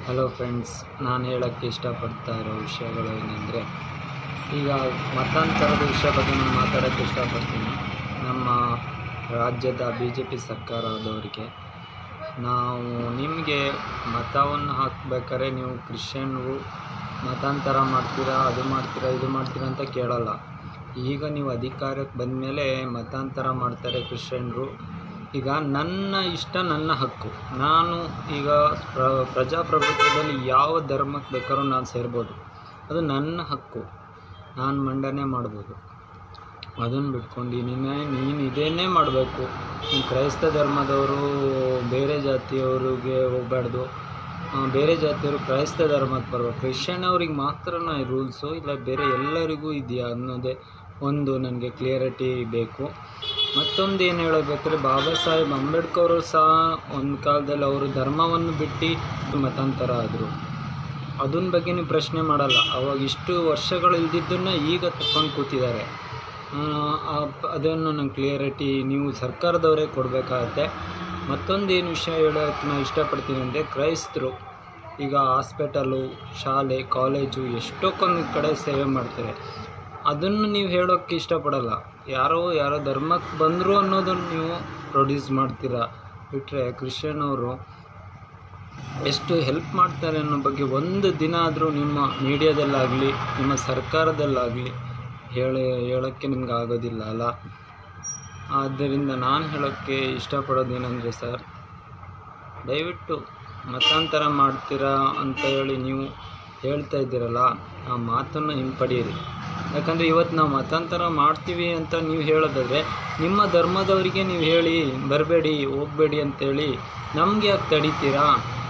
hello friends ನಾನು ಹೇಳೋಕ್ಕೆ ಇಷ್ಟಪಡ್ತಾ ಇರೋ ವಿಷಯಗಳು ಏನಂದರೆ ಈಗ ಮತಾಂತರದ ವಿಷಯ ಬಗ್ಗೆ ನಾನು ಮಾತಾಡೋಕ್ಕೆ ಇಷ್ಟಪಡ್ತೀನಿ ನಮ್ಮ ರಾಜ್ಯದ ಬಿ ಜೆ ಪಿ ಸರ್ಕಾರದವರಿಗೆ ನಾವು ನಿಮಗೆ ಮತವನ್ನು ಹಾಕ್ಬೇಕಾದ್ರೆ ನೀವು ಕ್ರಿಶ್ಚಿಯನ್ರು ಮತಾಂತರ ಮಾಡ್ತೀರಾ ಅದು ಮಾಡ್ತೀರಾ ಇದು ಮಾಡ್ತೀರಾ ಅಂತ ಕೇಳಲ್ಲ ಈಗ ನೀವು ಅಧಿಕಾರಕ್ಕೆ ಬಂದಮೇಲೆ ಮತಾಂತರ ಮಾಡ್ತಾರೆ ಕ್ರಿಶ್ಚಿಯನ್ರು ಈಗ ನನ್ನ ಇಷ್ಟ ನನ್ನ ಹಕ್ಕು ನಾನು ಈಗ ಪ್ರ ಪ್ರಜಾಪ್ರಭುತ್ವದಲ್ಲಿ ಯಾವ ಧರ್ಮಕ್ಕೆ ಬೇಕಾದ್ರೂ ನಾನು ಸೇರ್ಬೋದು ಅದು ನನ್ನ ಹಕ್ಕು ನಾನು ಮಂಡನೆ ಮಾಡ್ಬೋದು ಅದನ್ನು ಬಿಟ್ಕೊಂಡು ನೀನೇ ನೀನು ಇದೇನೇ ಮಾಡಬೇಕು ನೀನು ಕ್ರೈಸ್ತ ಧರ್ಮದವರು ಬೇರೆ ಜಾತಿಯವ್ರಿಗೆ ಹೋಗಬಾರ್ದು ಬೇರೆ ಜಾತಿಯವರು ಕ್ರೈಸ್ತ ಧರ್ಮಕ್ಕೆ ಬರ್ಬೇಕು ಕ್ರಿಶ್ಚಿಯನ್ ಅವ್ರಿಗೆ ಮಾತ್ರನ ಈ ರೂಲ್ಸು ಇಲ್ಲ ಬೇರೆ ಎಲ್ಲರಿಗೂ ಇದೆಯಾ ಅನ್ನೋದೇ ಒಂದು ನನಗೆ ಕ್ಲಿಯರಿಟಿ ಬೇಕು ಮತ್ತೊಂದು ಏನು ಹೇಳಬೇಕಾದ್ರೆ ಬಾಬಾ ಸಾಹೇಬ್ ಅಂಬೇಡ್ಕರ್ ಸಹ ಒಂದು ಕಾಲದಲ್ಲಿ ಅವರು ಧರ್ಮವನ್ನು ಬಿಟ್ಟು ಮತಾಂತರ ಆದರು ಅದನ್ನ ಬಗ್ಗೆ ನೀವು ಪ್ರಶ್ನೆ ಮಾಡಲ್ಲ ಅವಾಗ ಇಷ್ಟು ವರ್ಷಗಳು ಇಲ್ದಿದ್ದನ್ನು ಈಗ ತಗೊಂಡು ಕೂತಿದ್ದಾರೆ ಅದನ್ನು ನಂಗೆ ಕ್ಲಿಯರಿಟಿ ನೀವು ಸರ್ಕಾರದವರೇ ಕೊಡಬೇಕಾಗತ್ತೆ ಮತ್ತೊಂದು ಏನು ವಿಷಯ ಹೇಳೋಕ್ಕೆ ನಾನು ಇಷ್ಟಪಡ್ತೀನಿ ಅಂದರೆ ಕ್ರೈಸ್ತರು ಈಗ ಹಾಸ್ಪಿಟಲು ಶಾಲೆ ಕಾಲೇಜು ಎಷ್ಟೊಕ್ಕೊಂದು ಕಡೆ ಸೇವೆ ಮಾಡ್ತಾರೆ ಅದನ್ನು ನೀವು ಹೇಳೋಕ್ಕೆ ಇಷ್ಟಪಡಲ್ಲ ಯಾರೋ ಯಾರೋ ಧರ್ಮಕ್ಕೆ ಬಂದರು ಅನ್ನೋದನ್ನು ನೀವು ಪ್ರೊಡ್ಯೂಸ್ ಮಾಡ್ತೀರಾ ಬಿಟ್ಟರೆ ಕ್ರಿಶ್ಚಿಯನ್ ಅವರು ಎಷ್ಟು ಹೆಲ್ಪ್ ಮಾಡ್ತಾರೆ ಅನ್ನೋ ಬಗ್ಗೆ ಒಂದು ದಿನ ಆದರೂ ನಿಮ್ಮ ಮೀಡಿಯಾದಲ್ಲಾಗಲಿ ನಿಮ್ಮ ಸರ್ಕಾರದಲ್ಲಾಗಲಿ ಹೇಳಿ ಹೇಳೋಕ್ಕೆ ನಿಮ್ಗೆ ಆಗೋದಿಲ್ಲ ಅಲ್ಲ ಆದ್ದರಿಂದ ನಾನು ಹೇಳೋಕ್ಕೆ ಇಷ್ಟಪಡೋದೇನೆಂದರೆ ಸರ್ ದಯವಿಟ್ಟು ಮತಾಂತರ ಮಾಡ್ತೀರಾ ಅಂತ ಹೇಳಿ ನೀವು ಹೇಳ್ತಾ ಇದ್ದೀರಲ್ಲ ಆ ಮಾತನ್ನು ಹಿಂಪಡೀರಿ ಯಾಕಂದರೆ ಇವತ್ತು ನಾವು ಮತಾಂತರ ಮಾಡ್ತೀವಿ ಅಂತ ನೀವು ಹೇಳೋದಾದರೆ ನಿಮ್ಮ ಧರ್ಮದವರಿಗೆ ನೀವು ಹೇಳಿ ಬರಬೇಡಿ ಹೋಗಬೇಡಿ ಅಂತೇಳಿ ನಮಗೆ ಯಾಕೆ ತಡಿತೀರಾ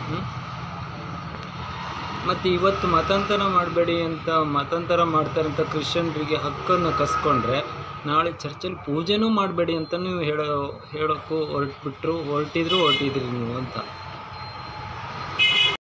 ಮತ್ತು ಇವತ್ತು ಮತಾಂತರ ಮಾಡಬೇಡಿ ಅಂತ ಮತಾಂತರ ಮಾಡ್ತಾರಂತ ಕ್ರಿಶ್ಚಿಯನ್ರಿಗೆ ಹಕ್ಕನ್ನು ಕಸ್ಕೊಂಡ್ರೆ ನಾಳೆ ಚರ್ಚಲ್ಲಿ ಪೂಜೆನೂ ಮಾಡಬೇಡಿ ಅಂತ ನೀವು ಹೇಳೋ ಹೇಳೋಕ್ಕೂ ಹೊರಟ್ಬಿಟ್ರು ಹೊರಟಿದ್ರು ಹೊರಟಿದ್ರಿ ನೀವು ಅಂತ